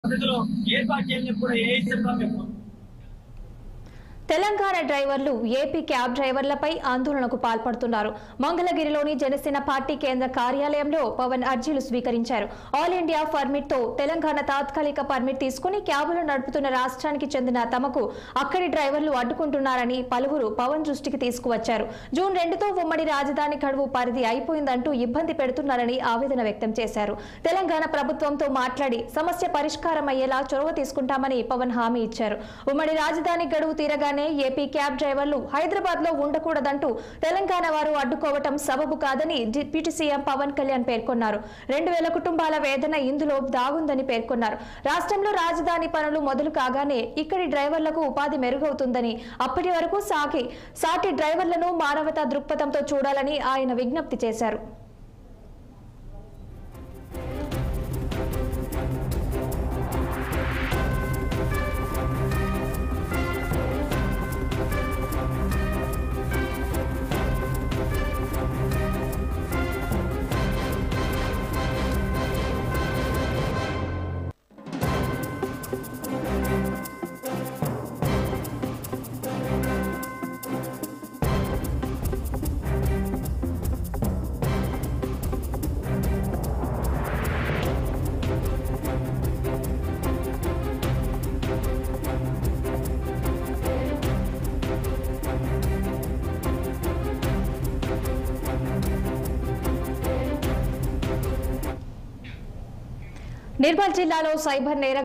పద్ధతిలో ఏర్పాటు చేయాలని కూడా ఏ ఇస్తున్నాం మేము తెలంగాణ డ్రైవర్లు ఏపీ క్యాబ్ డ్రైవర్లపై ఆందోళనకు పాల్పడుతున్నారు మంగళగిరిలోని జనసేన పార్టీ కేంద్ర కార్యాలయంలో పవన్ అర్జీలు స్వీకరించారు ఆల్ ఇండియా పర్మిట్ తో తెలంగాణ తాత్కాలిక పర్మిట్ తీసుకుని క్యాబులు నడుపుతున్న రాష్ట్రానికి చెందిన తమకు అక్కడి డ్రైవర్లు అడ్డుకుంటున్నారని పలువురు పవన్ దృష్టికి తీసుకువచ్చారు జూన్ రెండుతో ఉమ్మడి రాజధాని గడువు పరిధి అయిపోయిందంటూ ఇబ్బంది పెడుతున్నారని ఆవేదన వ్యక్తం చేశారు తెలంగాణ ప్రభుత్వంతో మాట్లాడి సమస్య పరిష్కారం అయ్యేలా చొరవ తీసుకుంటామని పవన్ హామీ ఇచ్చారు ఉమ్మడి రాజధాని గడువు తీరగానే ఏపీ క్యాబ్ డ్రైవర్లు హైదరాబాద్ లో ఉండకూడదంటూ తెలంగాణ వారు అడ్డుకోవటం సబబు కాదని డిప్యూటీ సీఎం పవన్ కళ్యాణ్ పేర్కొన్నారు రెండు వేల కుటుంబాల వేదన ఇందులో దాగుందని పేర్కొన్నారు రాష్ట్రంలో రాజధాని పనులు మొదలు కాగానే ఇక్కడి డ్రైవర్లకు ఉపాధి మెరుగవుతుందని అప్పటి వరకు సాగి సాటి డ్రైవర్లను మానవతా దృక్పథంతో చూడాలని ఆయన విజ్ఞప్తి చేశారు నిర్మల్ జిల్లాలో సైబర్ నేర